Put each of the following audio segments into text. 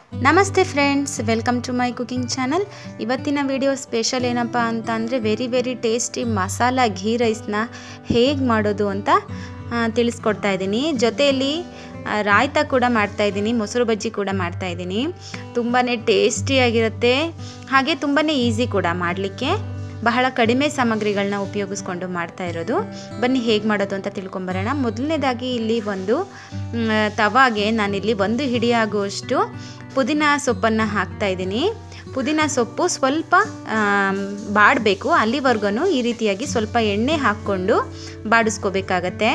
ನಮಸ್ತೆ friends welcome to my cooking channel ಇವತ್ತಿನ video special ಏನಪ್ಪ ಅಂತ ಅಂದರೆ very very tasty masala ghee ರೈಸ್ನ ಹೇಗೆ ಮಾಡೋದು ಅಂತ ಆ, ತಿಳಿಸ್ಕೊಡ್ತಾ ಇದ್ದೀನಿ ಜೊತೆಯಲ್ಲಿ ಆ, ರಾಯ್ತ ಕೂಡ ಮಾಡ್ತಾ ಇದ್ದೀನಿ ಮೊಸರು ಬಜ್ಜಿ ಕೂಡ ಮಾಡ್ತಾ ಇದ್ದೀನಿ ತುಂಬಾ ಟೇಸ್ಟಿಯಾಗಿರುತ್ತೆ ಹಾಗೆ ತುಂಬಾ ಈಸಿ ಕೂಡ ಮಾಡಲಿಕ್ಕೆ ಬಹಳ ಕಡಿಮೆ ಸಾಮಗ್ರಿಗಳನ್ನ ಉಪಯೋಗಿಸ್ಕೊಂಡು ಮಾಡ್ತಾ ಇರೋದು ಬನ್ನಿ ಹೇಗೆ ಮಾಡೋದು ಅಂತ ತಿಳ್ಕೊಂಬರೋಣ ಮೊದಲನೇದಾಗಿ ಇಲ್ಲಿ ಒಂದು ಮ್, ತವಾಗೆ ನಾನಿಲ್ಲಿ ಒಂದು ಹಿಡಿಯಾಗುವಷ್ಟು ಪುದೀನ ಸೊಪ್ಪನ್ನು ಹಾಕ್ತಾ ಇದ್ದೀನಿ ಪುದೀನ ಸೊಪ್ಪು ಸ್ವಲ್ಪ ಬಾಡಬೇಕು ಅಲ್ಲಿವರೆಗೂ ಈ ರೀತಿಯಾಗಿ ಸ್ವಲ್ಪ ಎಣ್ಣೆ ಹಾಕ್ಕೊಂಡು ಬಾಡಿಸ್ಕೋಬೇಕಾಗತ್ತೆ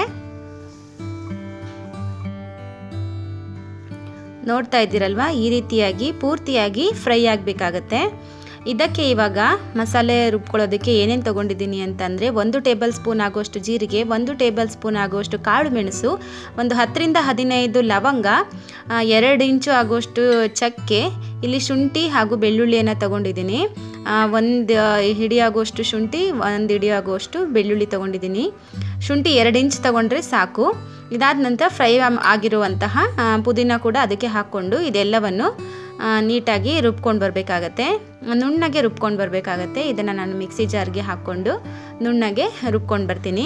ನೋಡ್ತಾ ಇದ್ದೀರಲ್ವಾ ಈ ರೀತಿಯಾಗಿ ಪೂರ್ತಿಯಾಗಿ ಫ್ರೈ ಆಗಬೇಕಾಗತ್ತೆ ಇದಕ್ಕೆ ಇವಾಗ ಮಸಾಲೆ ರುಬ್ಕೊಳ್ಳೋದಕ್ಕೆ ಏನೇನು ತೊಗೊಂಡಿದ್ದೀನಿ ಅಂತಂದರೆ ಒಂದು ಟೇಬಲ್ ಸ್ಪೂನ್ ಆಗುವಷ್ಟು ಜೀರಿಗೆ ಒಂದು ಟೇಬಲ್ ಸ್ಪೂನ್ ಆಗುವಷ್ಟು ಕಾಳು ಮೆಣಸು ಒಂದು ಹತ್ತರಿಂದ ಹದಿನೈದು ಲವಂಗ ಆ, ಎರಡು ಇಂಚು ಆಗುವಷ್ಟು ಚಕ್ಕೆ ಇಲ್ಲಿ ಶುಂಠಿ ಹಾಗೂ ಬೆಳ್ಳುಳ್ಳಿಯನ್ನು ತಗೊಂಡಿದ್ದೀನಿ ಒಂದು ಹಿಡಿ ಆಗುವಷ್ಟು ಶುಂಠಿ ಒಂದು ಹಿಡಿ ಆಗುವಷ್ಟು ಬೆಳ್ಳುಳ್ಳಿ ತೊಗೊಂಡಿದ್ದೀನಿ ಶುಂಠಿ ಎರಡು ಇಂಚ್ ತೊಗೊಂಡ್ರೆ ಸಾಕು ಇದಾದ ನಂತರ ಫ್ರೈ ಆಗಿರುವಂತಹ ಆ, ಪುದೀನ ಕೂಡ ಅದಕ್ಕೆ ಹಾಕ್ಕೊಂಡು ಇದೆಲ್ಲವನ್ನು ಆ, ನೀಟಾಗಿ ರುಬ್ಕೊಂಡು ಬರಬೇಕಾಗತ್ತೆ ನುಣ್ಣಗೆ ರುಬ್ಕೊಂಡು ಬರಬೇಕಾಗತ್ತೆ ಇದನ್ನು ನಾನು ಮಿಕ್ಸಿ ಜಾರ್ಗೆ ಹಾಕ್ಕೊಂಡು ನುಣ್ಣಗೆ ರುಬ್ಕೊಂಡು ಬರ್ತೀನಿ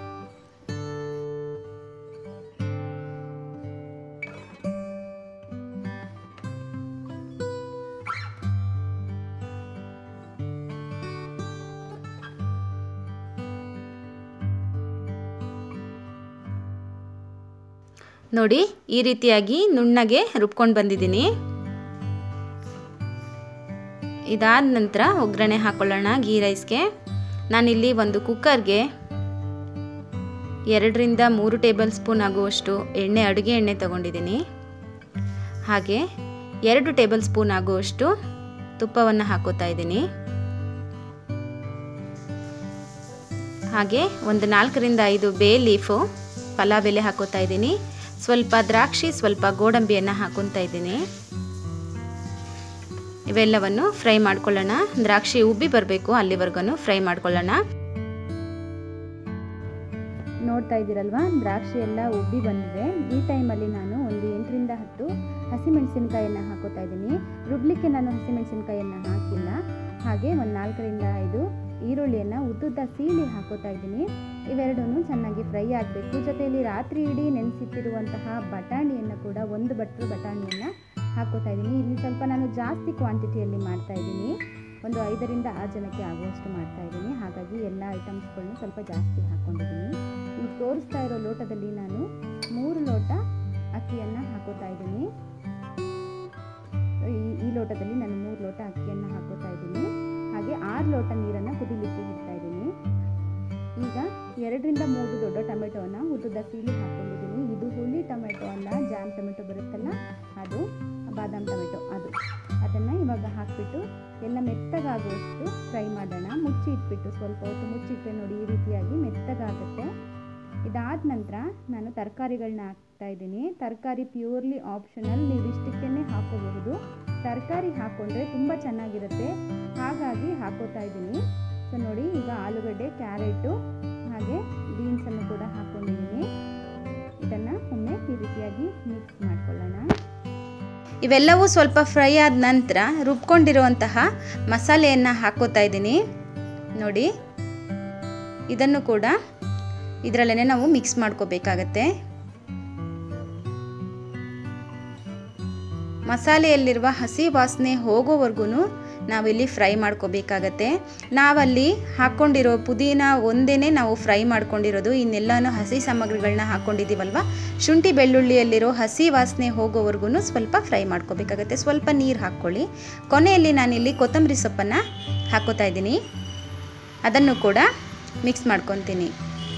ನೋಡಿ ಈ ರೀತಿಯಾಗಿ ನುಣ್ಣಗೆ ರುಬ್ಕೊಂಡು ಬಂದಿದ್ದೀನಿ ಇದಾದ ನಂತರ ಒಗ್ಗರಣೆ ಹಾಕೊಳ್ಳೋಣ ಗೀ ರೈಸ್ಗೆ ನಾನಿಲ್ಲಿ ಒಂದು ಕುಕ್ಕರ್ಗೆ ಎರಡರಿಂದ ಮೂರು ಟೇಬಲ್ ಸ್ಪೂನ್ ಆಗುವಷ್ಟು ಎಣ್ಣೆ ಅಡುಗೆ ಎಣ್ಣೆ ತಗೊಂಡಿದ್ದೀನಿ ಹಾಗೆ ಎರಡು ಟೇಬಲ್ ಸ್ಪೂನ್ ಆಗುವಷ್ಟು ತುಪ್ಪವನ್ನು ಹಾಕೋತಾ ಇದ್ದೀನಿ ಹಾಗೆ ಒಂದು ನಾಲ್ಕರಿಂದ ಐದು ಬೇ ಲೀಫು ಪಲಾವ್ ಎಲೆ ಹಾಕೋತಾ ಇದ್ದೀನಿ ಸ್ವಲ್ಪ ದ್ರಾಕ್ಷಿ ಸ್ವಲ್ಪ ಗೋಡಂಬಿಯನ್ನು ಹಾಕೊತಾ ಇದ್ದೀನಿ ಇವೆಲ್ಲವನ್ನು ಫ್ರೈ ಮಾಡ್ಕೊಳ್ಳೋಣ ದ್ರಾಕ್ಷಿ ಉಬ್ಬಿ ಬರಬೇಕು ಅಲ್ಲಿವರೆಗೂ ಫ್ರೈ ಮಾಡ್ಕೊಳ್ಳೋಣ ನೋಡ್ತಾ ಇದ್ದೀರಲ್ವಾ ದ್ರಾಕ್ಷಿ ಎಲ್ಲ ಉಬ್ಬಿ ಬಂದಿದೆ ಈ ಟೈಮಲ್ಲಿ ನಾನು ಒಂದು ಎಂಟರಿಂದ ಹತ್ತು ಹಸಿಮೆಣಸಿನಕಾಯನ್ನು ಹಾಕೋತಾ ಇದ್ದೀನಿ ರುಬ್ಲಿಕ್ಕೆ ನಾನು ಹಸಿಮೆಣಸಿನಕಾಯನ್ನು ಹಾಕಿಲ್ಲ ಹಾಗೆ ಒಂದು ನಾಲ್ಕರಿಂದ ಐದು ಈರುಳ್ಳಿಯನ್ನು ಉದ್ದುದ್ದ ಸೀಳಿ ಹಾಕೋತಾ ಇದ್ದೀನಿ ಇವೆರಡೂ ಚೆನ್ನಾಗಿ ಫ್ರೈ ಆಗಬೇಕು ಜೊತೆಯಲ್ಲಿ ರಾತ್ರಿ ಇಡೀ ನೆನೆಸಿಟ್ಟಿರುವಂತಹ ಬಟಾಣಿಯನ್ನು ಕೂಡ ಒಂದು ಬಟ್ರು ಬಟಾಣಿಯನ್ನು ಹಾಕೋತಾ ಇದ್ದೀನಿ ಇಲ್ಲಿ ಸ್ವಲ್ಪ ನಾನು ಜಾಸ್ತಿ ಕ್ವಾಂಟಿಟಿಯಲ್ಲಿ ಮಾಡ್ತಾ ಇದ್ದೀನಿ ಒಂದು ಐದರಿಂದ ಆರು ಜನಕ್ಕೆ ಆಗುವಷ್ಟು ಮಾಡ್ತಾ ಇದ್ದೀನಿ ಹಾಗಾಗಿ ಎಲ್ಲ ಐಟಮ್ಸ್ಗಳನ್ನೂ ಸ್ವಲ್ಪ ಜಾಸ್ತಿ ಹಾಕ್ಕೊಂಡಿದ್ದೀನಿ ಈಗ ತೋರಿಸ್ತಾ ಇರೋ ಲೋಟದಲ್ಲಿ ನಾನು ಮೂರು ಲೋಟ ಅಕ್ಕಿಯನ್ನು ಹಾಕೋತಾ ಇದ್ದೀನಿ ಈ ಈ ಲೋಟದಲ್ಲಿ ನಾನು ಮೂರು ಲೋಟ ಅಕ್ಕಿಯನ್ನು ಹಾಕೋತಾ ಇದ್ದೀನಿ ಹಾಗೆ ಆರು ಲೋಟ ನೀರನ್ನು ಕುದಿಲಿಕ್ಕೆ ಇಡ್ತಾ ಇದ್ದೀನಿ ಈಗ ಎರಡರಿಂದ ಮೂರು ದೊಡ್ಡ ಟೊಮೆಟೊನ ಉದ್ದುದ ಸೀಳಿ ಹಾಕ್ಕೊಂಡಿದ್ದೀನಿ ಇದು ಹುಳಿ ಟೊಮೆಟೊ ಅಲ್ಲ ಜಾಮ್ ಟೊಮೆಟೊ ಬರುತ್ತಲ್ಲ ಅದು ಬಾದಾಮ್ ಟೊಮೆಟೊ ಅದು ಅದನ್ನು ಇವಾಗ ಹಾಕಿಬಿಟ್ಟು ಎಲ್ಲ ಮೆತ್ತಗಾಗುವಷ್ಟು ಫ್ರೈ ಮಾಡೋಣ ಮುಚ್ಚಿ ಇಟ್ಬಿಟ್ಟು ಸ್ವಲ್ಪ ಹೊತ್ತು ಮುಚ್ಚಿಟ್ಟರೆ ನೋಡಿ ಈ ರೀತಿಯಾಗಿ ಮೆತ್ತಗಾಗುತ್ತೆ ಇದಾದ ನಂತರ ನಾನು ತರಕಾರಿಗಳನ್ನ ಹಾಕ್ತಾ ಇದ್ದೀನಿ ತರಕಾರಿ ಪ್ಯೂರ್ಲಿ ಆಪ್ಷನಲ್ ನೀವು ಇಷ್ಟಕ್ಕೇ ಹಾಕೋಬಹುದು ತರಕಾರಿ ಹಾಕ್ಕೊಂಡ್ರೆ ತುಂಬ ಚೆನ್ನಾಗಿರುತ್ತೆ ಹಾಗಾಗಿ ಹಾಕೋತಾ ಇದ್ದೀನಿ ಸೊ ನೋಡಿ ಈಗ ಆಲೂಗಡ್ಡೆ ಕ್ಯಾರೆಟು ಹಾಗೆ ಬೀನ್ಸನ್ನು ಕೂಡ ಹಾಕ್ಕೊಂಡಿದ್ದೀನಿ ಇದನ್ನು ಒಮ್ಮೆ ಈ ರೀತಿಯಾಗಿ ಮಿಕ್ಸ್ ಮಾಡ್ಕೊಳ್ಳೋಣ ಇವೆಲ್ಲವೂ ಸ್ವಲ್ಪ ಫ್ರೈ ಆದ ನಂತರ ರುಬ್ಕೊಂಡಿರುವಂತಹ ಮಸಾಲೆಯನ್ನು ಹಾಕೋತಾ ಇದ್ದೀನಿ ನೋಡಿ ಇದನ್ನು ಕೂಡ ಇದರಲ್ಲೇ ನಾವು ಮಿಕ್ಸ್ ಮಾಡ್ಕೋಬೇಕಾಗತ್ತೆ ಮಸಾಲೆಯಲ್ಲಿರುವ ಹಸಿ ವಾಸನೆ ಹೋಗೋವರೆಗೂ ನಾವಿಲ್ಲಿ ಫ್ರೈ ಮಾಡ್ಕೋಬೇಕಾಗತ್ತೆ ನಾವಲ್ಲಿ ಹಾಕ್ಕೊಂಡಿರೋ ಪುದೀನ ಒಂದೇ ನಾವು ಫ್ರೈ ಮಾಡ್ಕೊಂಡಿರೋದು ಇನ್ನೆಲ್ಲನೂ ಹಸಿ ಸಾಮಗ್ರಿಗಳನ್ನ ಹಾಕ್ಕೊಂಡಿದ್ದೀವಲ್ವ ಶುಂಠಿ ಬೆಳ್ಳುಳ್ಳಿಯಲ್ಲಿರೋ ಹಸಿ ವಾಸನೆ ಹೋಗೋವರೆಗೂ ಸ್ವಲ್ಪ ಫ್ರೈ ಮಾಡ್ಕೋಬೇಕಾಗತ್ತೆ ಸ್ವಲ್ಪ ನೀರು ಹಾಕ್ಕೊಳ್ಳಿ ಕೊನೆಯಲ್ಲಿ ನಾನಿಲ್ಲಿ ಕೊತ್ತಂಬರಿ ಸೊಪ್ಪನ್ನು ಹಾಕೋತಾ ಇದ್ದೀನಿ ಅದನ್ನು ಕೂಡ ಮಿಕ್ಸ್ ಮಾಡ್ಕೊತೀನಿ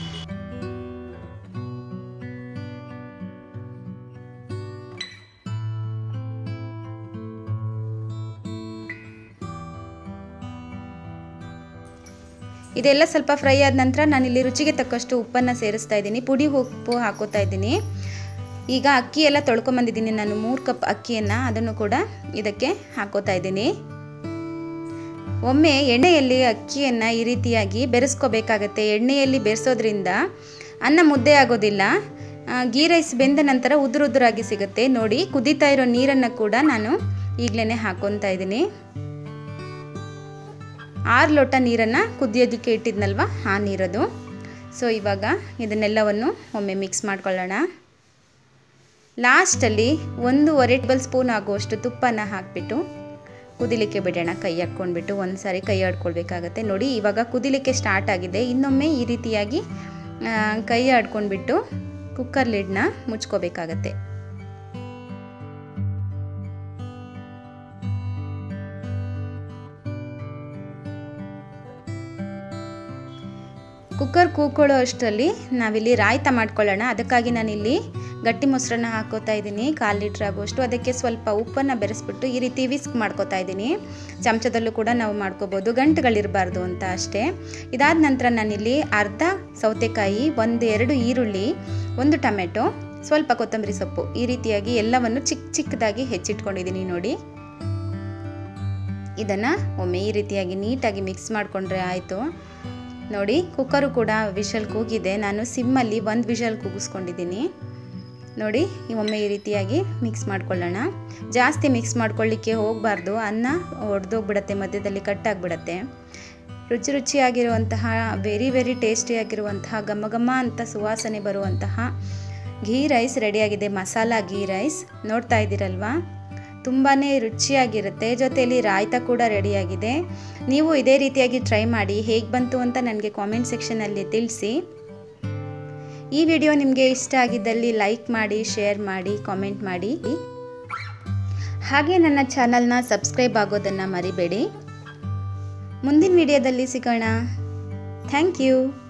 ಇದೆಲ್ಲ ಸ್ವಲ್ಪ ಫ್ರೈ ಆದ ನಂತರ ನಾನಿಲ್ಲಿ ರುಚಿಗೆ ತಕ್ಕಷ್ಟು ಉಪ್ಪನ್ನು ಸೇರಿಸ್ತಾ ಇದ್ದೀನಿ ಪುಡಿ ಉಪ್ಪು ಹಾಕೋತಾ ಇದ್ದೀನಿ ಈಗ ಅಕ್ಕಿ ಎಲ್ಲ ತೊಳ್ಕೊಂಬಂದಿದ್ದೀನಿ ನಾನು ಮೂರು ಕಪ್ ಅಕ್ಕಿಯನ್ನು ಅದನ್ನು ಕೂಡ ಇದಕ್ಕೆ ಹಾಕೋತಾ ಇದ್ದೀನಿ ಒಮ್ಮೆ ಎಣ್ಣೆಯಲ್ಲಿ ಅಕ್ಕಿಯನ್ನು ಈ ರೀತಿಯಾಗಿ ಬೆರೆಸ್ಕೋಬೇಕಾಗತ್ತೆ ಎಣ್ಣೆಯಲ್ಲಿ ಬೆರೆಸೋದ್ರಿಂದ ಅನ್ನ ಮುದ್ದೆ ಆಗೋದಿಲ್ಲ ಗೀ ರೈಸ್ ಬೆಂದ ನಂತರ ಉದುರು ಉದುರಾಗಿ ಸಿಗುತ್ತೆ ನೋಡಿ ಕುದೀತಾ ಇರೋ ನೀರನ್ನು ಕೂಡ ನಾನು ಈಗಲೇ ಹಾಕ್ಕೊತಾ ಇದ್ದೀನಿ ಆರು ಲೋಟ ನೀರನ್ನು ಕುದಿಯೋದಕ್ಕೆ ಇಟ್ಟಿದ್ನಲ್ವ ಆ ನೀರದು ಸೊ ಇವಾಗ ಇದನ್ನೆಲ್ಲವನ್ನು ಒಮ್ಮೆ ಮಿಕ್ಸ್ ಮಾಡ್ಕೊಳ್ಳೋಣ ಲಾಸ್ಟಲ್ಲಿ ಒಂದೂವರೆ ಟೇಬಲ್ ಸ್ಪೂನ್ ಆಗುವಷ್ಟು ತುಪ್ಪನ ಹಾಕಿಬಿಟ್ಟು ಕುದಿಲಿಕ್ಕೆ ಬಿಡೋಣ ಕೈ ಹಾಕ್ಕೊಂಡ್ಬಿಟ್ಟು ಒಂದು ಸಾರಿ ಕೈ ಆಡ್ಕೊಳ್ಬೇಕಾಗತ್ತೆ ನೋಡಿ ಇವಾಗ ಕುದಿಲಿಕ್ಕೆ ಸ್ಟಾರ್ಟ್ ಆಗಿದೆ ಇನ್ನೊಮ್ಮೆ ಈ ರೀತಿಯಾಗಿ ಕೈ ಆಡ್ಕೊಂಡ್ಬಿಟ್ಟು ಕುಕ್ಕರ್ ಲಿಡ್ನ ಮುಚ್ಕೋಬೇಕಾಗತ್ತೆ ಕುಕ್ಕರ್ ಕೂಕೊಳ್ಳೋ ಅಷ್ಟರಲ್ಲಿ ನಾವಿಲ್ಲಿ ರಾಯ್ತ ಮಾಡ್ಕೊಳ್ಳೋಣ ಅದಕ್ಕಾಗಿ ನಾನಿಲ್ಲಿ ಗಟ್ಟಿ ಮೊಸರನ್ನ ಹಾಕೋತಾ ಇದ್ದೀನಿ ಕಾಲು ಲೀಟ್ರ್ ಆಗುವಷ್ಟು ಅದಕ್ಕೆ ಸ್ವಲ್ಪ ಉಪ್ಪನ್ನು ಬೆರೆಸ್ಬಿಟ್ಟು ಈ ರೀತಿ ವಿಸ್ಕ್ ಮಾಡ್ಕೋತಾ ಇದ್ದೀನಿ ಚಮಚದಲ್ಲೂ ಕೂಡ ನಾವು ಮಾಡ್ಕೋಬೋದು ಗಂಟುಗಳಿರಬಾರ್ದು ಅಂತ ಅಷ್ಟೇ ಇದಾದ ನಂತರ ನಾನಿಲ್ಲಿ ಅರ್ಧ ಸೌತೆಕಾಯಿ ಒಂದು ಎರಡು ಈರುಳ್ಳಿ ಒಂದು ಟೊಮೆಟೊ ಸ್ವಲ್ಪ ಕೊತ್ತಂಬರಿ ಸೊಪ್ಪು ಈ ರೀತಿಯಾಗಿ ಎಲ್ಲವನ್ನು ಚಿಕ್ಕ ಚಿಕ್ಕದಾಗಿ ಹೆಚ್ಚಿಟ್ಕೊಂಡಿದ್ದೀನಿ ನೋಡಿ ಇದನ್ನು ಒಮ್ಮೆ ಈ ರೀತಿಯಾಗಿ ನೀಟಾಗಿ ಮಿಕ್ಸ್ ಮಾಡಿಕೊಂಡ್ರೆ ಆಯಿತು ನೋಡಿ ಕುಕ್ಕರು ಕೂಡ ವಿಷಲ್ ಕೂಗಿದೆ ನಾನು ಸಿಮ್ಮಲ್ಲಿ ಒಂದು ವಿಷಲ್ ಕೂಗಿಸ್ಕೊಂಡಿದ್ದೀನಿ ನೋಡಿ ಒಮ್ಮೆ ಈ ರೀತಿಯಾಗಿ ಮಿಕ್ಸ್ ಮಾಡ್ಕೊಳ್ಳೋಣ ಜಾಸ್ತಿ ಮಿಕ್ಸ್ ಮಾಡ್ಕೊಳ್ಳಿಕ್ಕೆ ಹೋಗಬಾರ್ದು ಅನ್ನ ಒಡೆದೋಗ್ಬಿಡತ್ತೆ ಮಧ್ಯದಲ್ಲಿ ಕಟ್ಟಾಗ್ಬಿಡತ್ತೆ ರುಚಿ ರುಚಿಯಾಗಿರುವಂತಹ ವೆರಿ ವೆರಿ ಟೇಸ್ಟಿಯಾಗಿರುವಂತಹ ಘಮ ಘಮ ಅಂತ ಸುವಾಸನೆ ಬರುವಂತಹ ಘೀ ರೈಸ್ ರೆಡಿಯಾಗಿದೆ ಮಸಾಲ ಘೀ ರೈಸ್ ನೋಡ್ತಾ ಇದ್ದೀರಲ್ವಾ ತುಂಬಾ ರುಚಿಯಾಗಿರುತ್ತೆ ಜೊತೆಯಲ್ಲಿ ರಾಯ್ತ ಕೂಡ ರೆಡಿಯಾಗಿದೆ ನೀವು ಇದೇ ರೀತಿಯಾಗಿ ಟ್ರೈ ಮಾಡಿ ಹೇಗೆ ಬಂತು ಅಂತ ನನಗೆ ಕಾಮೆಂಟ್ ಸೆಕ್ಷನಲ್ಲಿ ತಿಳಿಸಿ ಈ ವಿಡಿಯೋ ನಿಮಗೆ ಇಷ್ಟ ಆಗಿದ್ದಲ್ಲಿ ಲೈಕ್ ಮಾಡಿ ಶೇರ್ ಮಾಡಿ ಕಾಮೆಂಟ್ ಮಾಡಿ ಹಾಗೆ ನನ್ನ ಚಾನಲ್ನ ಸಬ್ಸ್ಕ್ರೈಬ್ ಆಗೋದನ್ನು ಮರಿಬೇಡಿ ಮುಂದಿನ ವಿಡಿಯೋದಲ್ಲಿ ಸಿಗೋಣ ಥ್ಯಾಂಕ್ ಯು